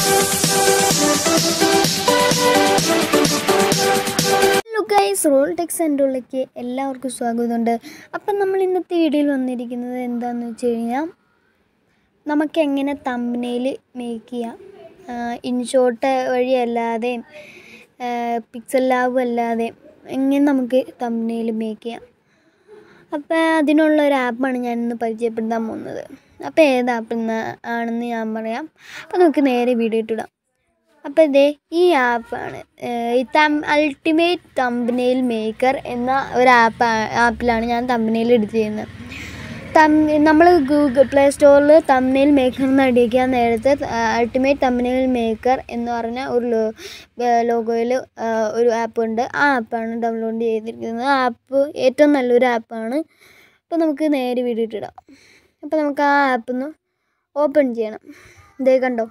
Hello guys roll techs സെൻറ്ററിലേക്ക് എല്ലാവർക്കും സ്വാഗതമുണ്ട് അപ്പം നമ്മൾ ഇന്നത്തെ വീഡിയോയിൽ വന്നിരിക്കുന്നത് എന്താണെന്ന് വെച്ച് കഴിഞ്ഞാൽ നമുക്ക് എങ്ങനെ തമ്പനയിൽ മേക്ക് ചെയ്യാം ഇൻഷോട്ട് വഴിയല്ലാതെ പിക്സൽ ലാബ് അല്ലാതെ എങ്ങനെ നമുക്ക് തമ്പനയിൽ മേക്ക് ചെയ്യാം അപ്പോൾ അതിനുള്ള ഒരു ആപ്പാണ് ഞാനിന്ന് പരിചയപ്പെടുത്താൻ പോകുന്നത് അപ്പോൾ ഏത് ആപ്പിൽ നിന്ന് ആണെന്ന് ഞാൻ പറയാം അപ്പോൾ നമുക്ക് നേരെ വീഡിയോ ഇട്ടിടാം അപ്പോൾ ഇതേ ഈ ആപ്പാണ് ഈ തം അൾട്ടിമേറ്റ് തമ്പനെയിൽ മേക്കർ എന്ന ഒരു ആപ്പ് ആപ്പിലാണ് ഞാൻ തമ്പനെയിൽ എഡിറ്റ് ചെയ്യുന്നത് തം നമ്മൾ ഗൂഗിൾ പ്ലേ സ്റ്റോറിൽ തമ്പനെയിൽ മേക്കർ എന്ന് അടിക്കാൻ നേരത്തെ അൾട്ടിമേറ്റ് തമ്പനെയിൽ മേക്കർ എന്ന് പറഞ്ഞ ഒരു ലോഗോയിൽ ഒരു ആപ്പ് ഉണ്ട് ആ ആപ്പാണ് ഡൗൺലോഡ് ചെയ്തിരിക്കുന്നത് ആ ആപ്പ് ഏറ്റവും നല്ലൊരു ആപ്പാണ് അപ്പോൾ നമുക്ക് നേരെ വീഡിയോ ഇട്ടിടാം അപ്പോൾ നമുക്ക് ആ ആപ്പൊന്ന് ഓപ്പൺ ചെയ്യണം ഇതേ കണ്ടോ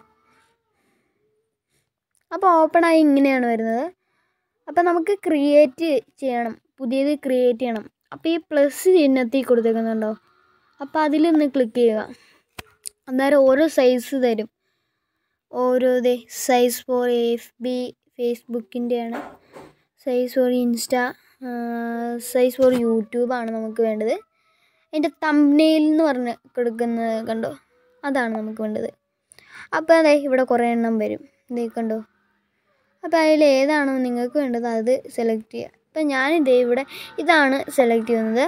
അപ്പോൾ ഓപ്പണായി ഇങ്ങനെയാണ് വരുന്നത് അപ്പോൾ നമുക്ക് ക്രിയേറ്റ് ചെയ്യണം പുതിയത് ക്രിയേറ്റ് ചെയ്യണം അപ്പോൾ ഈ പ്ലസ് ചിഹ്നത്തിൽ കൊടുത്തേക്കുന്നുണ്ടോ അപ്പോൾ അതിലൊന്ന് ക്ലിക്ക് ചെയ്യുക അന്നേരം ഓരോ സൈസ് തരും ഓരോ ദേ സൈസ് ഫോർ എഫ് ബി ഫേസ്ബുക്കിൻ്റെയാണ് size for insta size for യൂട്യൂബാണ് നമുക്ക് വേണ്ടത് അതിൻ്റെ തംനെയിൽ എന്ന് പറഞ്ഞ് കൊടുക്കുന്നത് കണ്ടോ അതാണ് നമുക്ക് വേണ്ടത് അപ്പോൾ അതെ ഇവിടെ കുറേ എണ്ണം വരും ഇതേ കണ്ടോ അപ്പോൾ അതിൽ ഏതാണോ നിങ്ങൾക്ക് വേണ്ടത് അത് സെലക്ട് ചെയ്യുക അപ്പം ഞാനിതേ ഇവിടെ ഇതാണ് സെലക്ട് ചെയ്യുന്നത്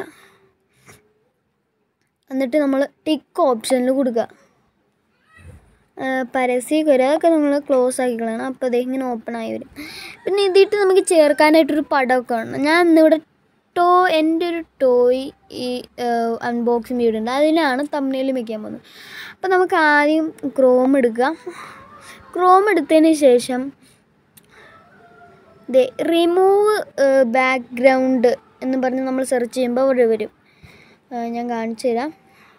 എന്നിട്ട് നമ്മൾ ടിക്ക് ഓപ്ഷനിൽ കൊടുക്കുക പരസ്യം വരും അതൊക്കെ നമ്മൾ ക്ലോസ് ആക്കി കളയണം അപ്പോൾ അതേ ഇങ്ങനെ ഓപ്പൺ ആയി വരും പിന്നെ ഇതിട്ട് നമുക്ക് ചേർക്കാനായിട്ടൊരു പടമൊക്കെ വേണം ഞാൻ ഇന്നിവിടെ ടോ എൻ്റെ ഒരു ടോയ് ഈ അൺബോക്സിങ് വീഡിയോ ഉണ്ട് അതിലാണ് തമ്മിൽ വയ്ക്കാൻ പോകുന്നത് അപ്പോൾ നമുക്ക് ആദ്യം ക്രോം എടുക്കുക ക്രോം എടുത്തതിന് ശേഷം ദേ റിമൂവ് ബാക്ക്ഗ്രൗണ്ട് എന്ന് പറഞ്ഞ് നമ്മൾ സെർച്ച് ചെയ്യുമ്പോൾ അവിടെ വരും ഞാൻ കാണിച്ചു തരാം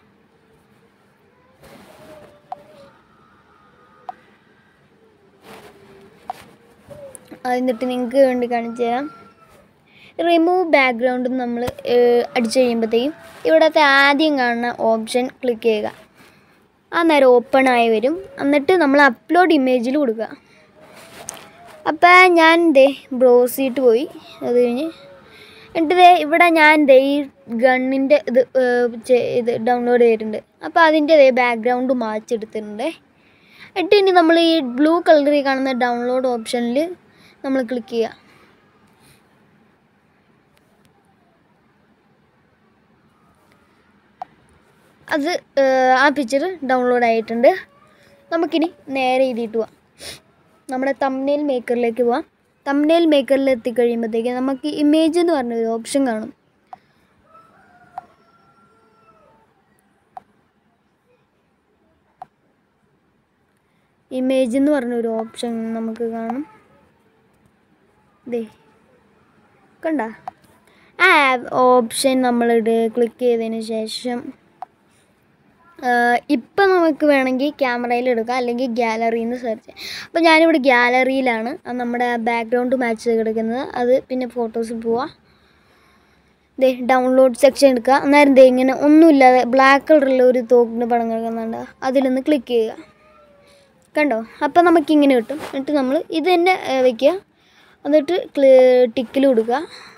എന്നിട്ട് നിങ്ങൾക്ക് വേണ്ടി കാണിച്ചു തരാം റിമൂവ് ബാക്ക്ഗ്രൗണ്ട് നമ്മൾ അടിച്ചു കഴിയുമ്പോഴത്തേക്കും ഇവിടുത്തെ ആദ്യം കാണുന്ന ഓപ്ഷൻ ക്ലിക്ക് ചെയ്യുക ആ നേരം ഓപ്പൺ ആയി വരും എന്നിട്ട് നമ്മൾ അപ്ലോഡ് ഇമേജിൽ കൊടുക്കുക അപ്പോൾ ഞാൻ ദേ ബ്രൗസ് ചെയ്തിട്ട് പോയി അത് കഴിഞ്ഞ് എന്നിട്ട് ദേ ഇവിടെ ഞാൻ ദേ ഈ ഗണ്ണിൻ്റെ ഇത് ഇത് ഡൗൺലോഡ് ചെയ്തിട്ടുണ്ട് അപ്പോൾ അതിൻ്റെ ദേ ബാക്ക്ഗ്രൗണ്ട് മാച്ചെടുത്തിട്ടുണ്ട് എന്നിട്ട് ഇനി നമ്മൾ ഈ ബ്ലൂ കളറിൽ കാണുന്ന ഡൗൺലോഡ് ഓപ്ഷനിൽ നമ്മൾ ക്ലിക്ക് ചെയ്യുക അത് ആ പിക്ചർ ഡൗൺലോഡ് ആയിട്ടുണ്ട് നമുക്കിനി നേരെ എഴുതിയിട്ട് പോവാം നമ്മുടെ തമ്നെയിൽ മേക്കറിലേക്ക് പോവാം തമ്നെയിൽ മേക്കറിൽ എത്തിക്കഴിയുമ്പോഴത്തേക്ക് നമുക്ക് ഇമേജ് എന്ന് പറഞ്ഞൊരു ഓപ്ഷൻ കാണും ഇമേജ് എന്ന് പറഞ്ഞൊരു ഓപ്ഷൻ നമുക്ക് കാണും ദേ കണ്ട ആ ഓപ്ഷൻ നമ്മളിത് ക്ലിക്ക് ചെയ്തതിന് ശേഷം ഇപ്പം നമുക്ക് വേണമെങ്കിൽ ക്യാമറയിൽ എടുക്കാം അല്ലെങ്കിൽ ഗാലറിയിൽ നിന്ന് സെർച്ച് ചെയ്യാം അപ്പോൾ ഞാനിവിടെ ഗാലറിയിലാണ് നമ്മുടെ ബാക്ക്ഗ്രൗണ്ട് മാച്ച് ചെയ്ത് കിടക്കുന്നത് അത് പിന്നെ ഫോട്ടോസിൽ പോവാം ദേ ഡൗൺലോഡ് സെക്ഷൻ എടുക്കുക അന്നേരം ദേ ഇങ്ങനെ ഒന്നുമില്ലാതെ ബ്ലാക്ക് കളറിലുള്ള ഒരു തോക്കിൻ്റെ പടം കിടക്കുന്നുണ്ട് അതിലൊന്ന് ക്ലിക്ക് ചെയ്യുക കണ്ടോ അപ്പോൾ നമുക്കിങ്ങനെ കിട്ടും എന്നിട്ട് നമ്മൾ ഇത് തന്നെ വയ്ക്കുക എന്നിട്ട് ടിക്കിൽ കൊടുക്കുക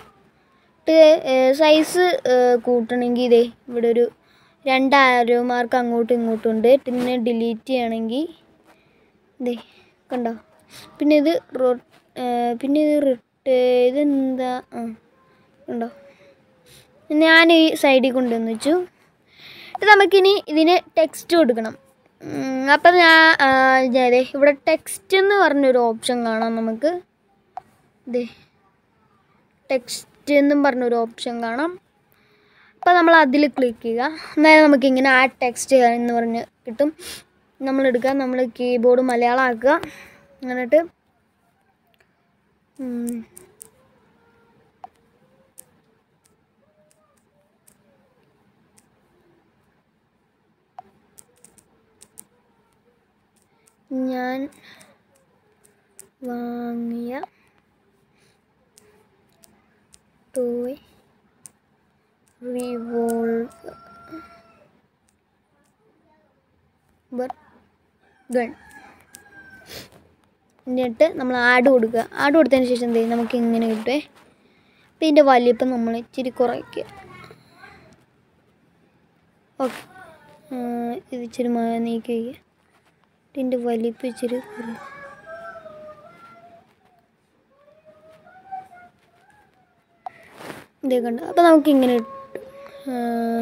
സൈസ് കൂട്ടണമെങ്കിൽ ഇതേ ഇവിടെ ഒരു രണ്ട് ആരോ മാർക്ക് അങ്ങോട്ടും ഇങ്ങോട്ടും ഉണ്ട് പിന്നെ ഡിലീറ്റ് ചെയ്യണമെങ്കിൽ ഇതേ കണ്ടോ പിന്നെ ഇത് റോ പിന്നെ ഇത് റിട്ട് ഇതെന്താ ആ കണ്ടോ ഞാൻ ഈ സൈഡിൽ കൊണ്ടുവന്ന് വെച്ചു ഇത് നമുക്കിനി ഇതിന് ടെക്സ്റ്റ് കൊടുക്കണം അപ്പം ഞാൻ അതെ ഇവിടെ ടെക്സ്റ്റ് എന്ന് പറഞ്ഞൊരു ഓപ്ഷൻ കാണാം നമുക്ക് ഇതേ ടെക്സ്റ്റ് എന്നും പറഞ്ഞൊരു ഓപ്ഷൻ കാണാം അപ്പോൾ നമ്മൾ അതിൽ ക്ലിക്ക് ചെയ്യുക അന്നേരം നമുക്കിങ്ങനെ ആ ടെക്സ്റ്റ് എന്ന് പറഞ്ഞ് കിട്ടും നമ്മളെടുക്കുക നമ്മൾ കീബോർഡ് മലയാളം ആക്കുക എന്നിട്ട് ഞാൻ വാങ്ങിയ ടോയ് റിവോൾവർ ഗൺ എന്നിട്ട് നമ്മൾ ആഡ് കൊടുക്കുക ആഡ് കൊടുത്തതിന് ശേഷം എന്ത് ചെയ്യും നമുക്ക് ഇങ്ങനെ കിട്ടുമേ അപ്പം ഇതിൻ്റെ വലിപ്പം നമ്മൾ ഇച്ചിരി കുറയ്ക്കുക ഓക്കെ ഇത് ഇച്ചിരി മ- നീക്കി വയ്ക്കുക ഇതിൻ്റെ വലിപ്പം ഇച്ചിരി കുറയും ഇതേ കണ്ട് അപ്പം നമുക്ക് ഇങ്ങനെ കിട്ടും ആ,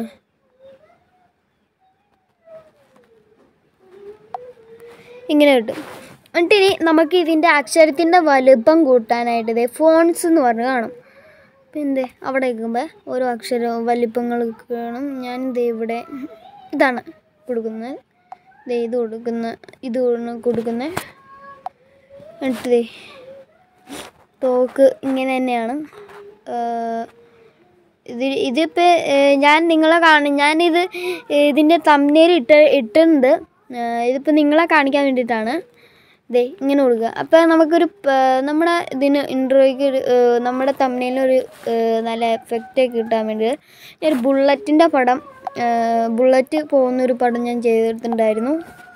ഇങ്ങനെ കിട്ടും എന്നിട്ട് ഇനി നമുക്ക് ഇതിൻ്റെ അക്ഷരത്തിൻ്റെ വലുപ്പം കൂട്ടാനായിട്ട് ഇതേ ഫോൺസ് എന്ന് പറഞ്ഞ് കാണും അപ്പം എന്തേ അവിടെ നിൽക്കുമ്പോൾ ഓരോ അക്ഷരവും വലിപ്പങ്ങൾ കാണും ഞാൻ ദേ ഇവിടെ ഇതാണ് കൊടുക്കുന്നത് ദേ ഇത് കൊടുക്കുന്ന ഇത് കൊടുക്കുന്ന എന്നിട്ട് ദേ ടോക്ക് ഇങ്ങനെ തന്നെയാണ് ആഹ് ഇത് ഇതിപ്പോൾ ഞാൻ നിങ്ങളെ കാണും ഞാനിത് ഇതിൻ്റെ തമ്മിൽ ഇട്ട് ഇട്ടിട്ടുണ്ട് ആഹ് ഇതിപ്പോൾ നിങ്ങളെ കാണിക്കാൻ വേണ്ടിയിട്ടാണ് ദേ ഇങ്ങനെ കൊടുക്കുക അപ്പോൾ നമുക്കൊരു പ- നമ്മുടെ ഇതിന് ഇൻട്രോയ്ക്ക് ഒരു ആഹ് നമ്മുടെ തമ്മിലൊരു നല്ല എഫക്റ്റ് കിട്ടാൻ വേണ്ടി ഞാൻ ഒരു ബുള്ളറ്റിൻ്റെ പടം ആഹ് ബുള്ളറ്റ് പോകുന്നൊരു പടം ഞാൻ ചെയ്തിട്ടുണ്ടായിരുന്നു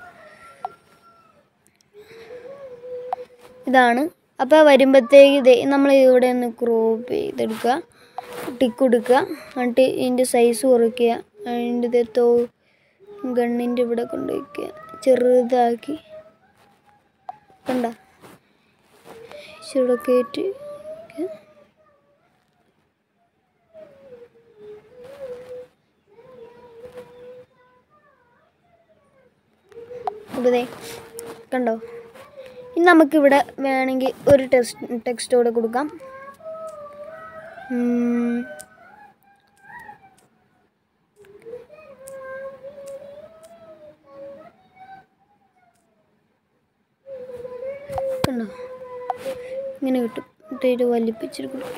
ഇതാണ് അപ്പോൾ വരുമ്പോഴത്തേക്ക് ഇത് നമ്മൾ ഇവിടെ ഒന്ന് ക്രോപ്പ് ചെയ്തെടുക്കുക ടിക്ക് കൊടുക്കുക എന്നിട്ട് ഇതിൻ്റെ സൈസ് കുറയ്ക്കുക അതിൻ്റെ ഇത് തോ ഗണ്ണിൻ്റെ ഇവിടെ കൊണ്ട് വയ്ക്കുക ചെറുതാക്കി കണ്ട ഇച്ചിരി കയറ്റി വയ്ക്കുക. അപ്പോൾ ദേ കണ്ടോ ഇനി നമുക്കിവിടെ വേണമെങ്കിൽ ഒരു ടെക്സ്റ്റ് ടെക്സ്റ്റ് കൂടെ കൊടുക്കാം ഉം. കണ്ടോ ഇങ്ങനെ കിട്ടും എന്നിട്ട് ഇത് വലിപ്പിച്ചിട്ട് കൊടുക്കും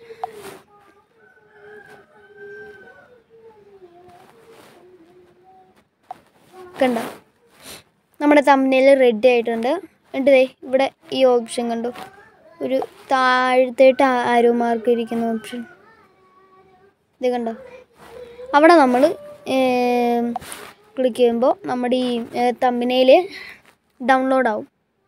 കണ്ടോ നമ്മുടെ തമ്മിൽ റെഡി ആയിട്ടുണ്ട് എന്നിട്ട് ദേ ഇവിടെ ഈ ഓപ്ഷൻ കണ്ടോ ഒരു താഴത്തേട്ട് ആരോ മാർക്ക് ഇരിക്കുന്ന ഓപ്ഷൻ ഇത് കണ്ടോ അവിടെ നമ്മൾ ക്ലിക്ക് ചെയ്യുമ്പോൾ നമ്മുടെ ഈ തമ്മിനയിൽ ഡൗൺലോഡ് ആവും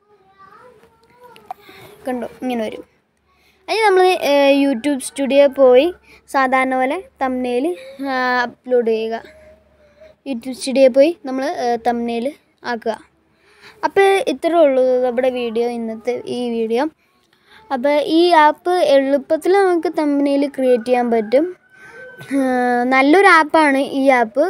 കണ്ടോ ഇങ്ങനെ വരും അതിന് നമ്മൾ യൂട്യൂബ് സ്റ്റുഡിയോ പോയി സാധാരണ പോലെ തമ്മിനയിൽ അപ്ലോഡ് ചെയ്യുക യൂട്യൂബ് സ്റ്റുഡിയോ പോയി നമ്മൾ തമ്മിനയിൽ ആക്കുക അപ്പോൾ ഇത്രേ ഉള്ളൂ നമ്മുടെ വീഡിയോ ഇന്നത്തെ ഈ വീഡിയോ അപ്പോൾ ഈ ആപ്പ് എളുപ്പത്തിൽ നമുക്ക് തമ്മിനയിൽ ക്രിയേറ്റ് ചെയ്യാൻ പറ്റും ആ, നല്ലൊരു ആപ്പാണ് ഈ ആപ്പ്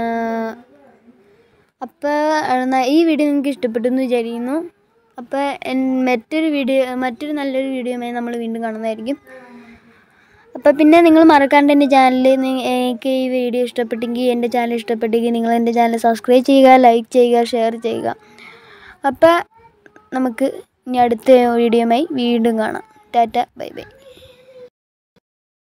അപ്പോൾ ഈ വീഡിയോ നിങ്ങൾക്ക് ഇഷ്ടപ്പെട്ടു എന്ന് വിചാരിക്കുന്നു അപ്പോൾ എൻ- മറ്റൊരു വീഡിയോ മറ്റൊരു നല്ലൊരു വീഡിയോയുമായി നമ്മൾ വീണ്ടും കാണുന്നതായിരിക്കും അപ്പോൾ പിന്നെ നിങ്ങൾ മറക്കാണ്ട് എൻ്റെ ചാനലിൽ എനിക്ക് ഈ വീഡിയോ ഇഷ്ടപ്പെട്ടെങ്കിൽ എൻ്റെ ചാനൽ ഇഷ്ടപ്പെട്ടെങ്കിൽ നിങ്ങൾ എൻ്റെ ചാനൽ സബ്സ്ക്രൈബ് ചെയ്യുക ലൈക്ക് ചെയ്യുക ഷെയർ ചെയ്യുക അപ്പോൾ നമുക്ക് ഇനി അടുത്ത വീഡിയോയുമായി വീണ്ടും കാണാം ടാറ്റ ബൈ ബൈ